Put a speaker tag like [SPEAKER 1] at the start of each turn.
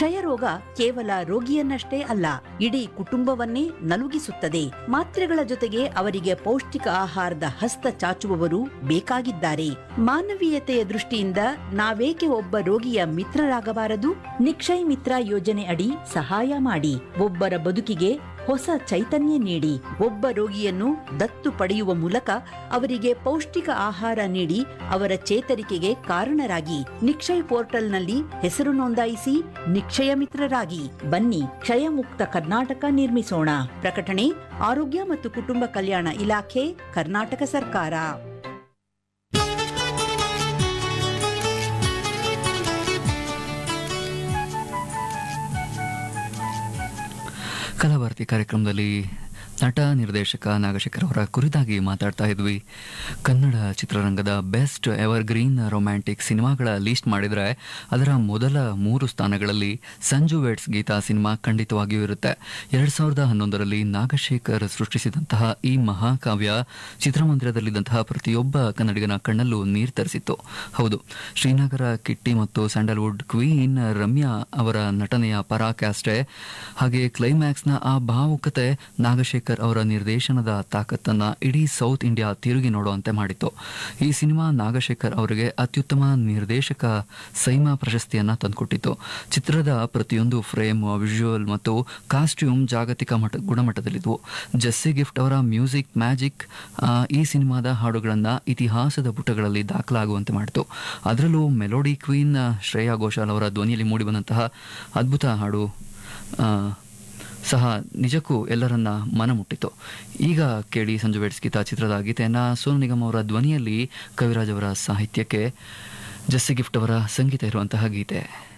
[SPEAKER 1] ಕ್ಷಯ ರೋಗ ಕೇವಲ ರೋಗಿಯನ್ನಷ್ಟೇ ಅಲ್ಲ ಇಡೀ ಕುಟುಂಬವನ್ನೇ ನಲುಗಿಸುತ್ತದೆ ಮಾತ್ರೆಗಳ ಜೊತೆಗೆ ಅವರಿಗೆ ಪೌಷ್ಟಿಕ ಆಹಾರದ ಹಸ್ತ ಚಾಚುವವರು ಬೇಕಾಗಿದ್ದಾರೆ ಮಾನವೀಯತೆಯ ದೃಷ್ಟಿಯಿಂದ ನಾವೇಕೆ ಒಬ್ಬ ರೋಗಿಯ ಮಿತ್ರರಾಗಬಾರದು ನಿಕ್ಷಯ್ ಮಿತ್ರ ಯೋಜನೆ ಅಡಿ ಸಹಾಯ ಮಾಡಿ ಒಬ್ಬರ ಬದುಕಿಗೆ ಹೊಸ ಚೈತನ್ಯ ನೀಡಿ ಒಬ್ಬ ರೋಗಿಯನ್ನು ದತ್ತು ಪಡೆಯುವ ಮೂಲಕ ಅವರಿಗೆ ಪೌಷ್ಟಿಕ ಆಹಾರ ನೀಡಿ ಅವರ ಚೇತರಿಕೆಗೆ ಕಾರಣರಾಗಿ ನಿಕ್ಷಯ್ ಪೋರ್ಟಲ್ನಲ್ಲಿ ಹೆಸರು ನೋಂದಾಯಿಸಿ ನಿಕ್ಷಯ ಮಿತ್ರರಾಗಿ ಬನ್ನಿ ಕ್ಷಯ ಮುಕ್ತ ಕರ್ನಾಟಕ ನಿರ್ಮಿಸೋಣ ಪ್ರಕಟಣೆ ಆರೋಗ್ಯ ಮತ್ತು ಕುಟುಂಬ ಕಲ್ಯಾಣ ಇಲಾಖೆ ಕರ್ನಾಟಕ ಸರ್ಕಾರ
[SPEAKER 2] ಕಲಾಭಾರತಿ ಕಾರ್ಯಕ್ರಮದಲ್ಲಿ ನಟ ನಿರ್ದೇಶಕ ನಾಗಶೇಖರ್ ಅವರ ಕುರಿತಾಗಿ ಮಾತಾಡ್ತಾ ಇದ್ವಿ ಕನ್ನಡ ಚಿತ್ರರಂಗದ ಬೆಸ್ಟ್ ಎವರ್ ಗ್ರೀನ್ ರೊಮ್ಯಾಂಟಿಕ್ ಸಿನಿಮಾಗಳ ಲಿಸ್ಟ್ ಮಾಡಿದರೆ ಅದರ ಮೊದಲ ಮೂರು ಸ್ಥಾನಗಳಲ್ಲಿ ಸಂಜು ವೆಟ್ಸ್ ಗೀತಾ ಸಿನಿಮಾ ಖಂಡಿತವಾಗಿಯೂ ಇರುತ್ತೆ ಎರಡು ಸಾವಿರದ ಹನ್ನೊಂದರಲ್ಲಿ ನಾಗಶೇಖರ್ ಸೃಷ್ಟಿಸಿದಂತಹ ಈ ಮಹಾಕಾವ್ಯ ಚಿತ್ರಮಂದಿರದಲ್ಲಿದ್ದಂತಹ ಪ್ರತಿಯೊಬ್ಬ ಕನ್ನಡಿಗನ ಕಣ್ಣಲ್ಲೂ ನೀರು ತರಿಸಿತ್ತು ಹೌದು ಶ್ರೀನಗರ ಕಿಟ್ಟಿ ಮತ್ತು ಸ್ಯಾಂಡಲ್ವುಡ್ ಕ್ವೀನ್ ರಮ್ಯಾ ಅವರ ನಟನೆಯ ಪರಾಕಾಷ್ಠೆ ಹಾಗೆ ಕ್ಲೈಮ್ಯಾಕ್ಸ್ನ ಆ ಭಾವುಕತೆ ನಾಗಶೇಖರ್ ಅವರ ನಿರ್ದೇಶನದ ತಾಕತ್ತನ್ನ ಇಡೀ ಸೌತ್ ಇಂಡಿಯಾ ತಿರುಗಿ ನೋಡುವಂತೆ ಮಾಡಿತ್ತು ಈ ಸಿನಿಮಾ ನಾಗಶೇಖರ್ ಅವರಿಗೆ ಅತ್ಯುತ್ತಮ ನಿರ್ದೇಶಕ ಸೈಮಾ ಪ್ರಶಸ್ತಿಯನ್ನ ತಂದುಕೊಟ್ಟಿತ್ತು ಚಿತ್ರದ ಪ್ರತಿಯೊಂದು ಫ್ರೇಮ್ ವಿಜುವಲ್ ಮತ್ತು ಕಾಸ್ಟ್ಯೂಮ್ ಜಾಗತಿಕ ಮಟ್ಟ ಗುಣಮಟ್ಟದಲ್ಲಿದ್ವು ಜಸ್ಸಿ ಗಿಫ್ಟ್ ಅವರ ಮ್ಯೂಸಿಕ್ ಮ್ಯಾಜಿಕ್ ಆ, ಈ ಸಿನಿಮಾದ ಹಾಡುಗಳನ್ನು ಇತಿಹಾಸದ ಪುಟಗಳಲ್ಲಿ ದಾಖಲಾಗುವಂತೆ ಮಾಡಿತು ಅದರಲ್ಲೂ ಮೆಲೋಡಿ ಕ್ವೀನ್ ಶ್ರೇಯಾ ಘೋಷಾಲ್ ಅವರ ಧ್ವನಿಯಲ್ಲಿ ಮೂಡಿಬಂದಂತಹ ಅದ್ಭುತ ಹಾಡು ಆ, ಸಹ ನಿಜಕ್ಕೂ ಎಲ್ಲರನ್ನ ಮನ ಮುಟ್ಟಿತು ಈಗ ಕೇಳಿ ಸಂಜು ವೆಡ್ಸ್ ಗೀತಾ ಚಿತ್ರದ ಗೀತೆಯನ್ನ ಸೋನು ನಿಗಮ್ ಅವರ ಧ್ವನಿಯಲ್ಲಿ ಕವಿರಾಜ್ ಅವರ ಸಾಹಿತ್ಯಕ್ಕೆ ಜಸ್ಸಿ ಗಿಫ್ಟ್ ಅವರ ಸಂಗೀತ ಇರುವಂತಹ ಗೀತೆ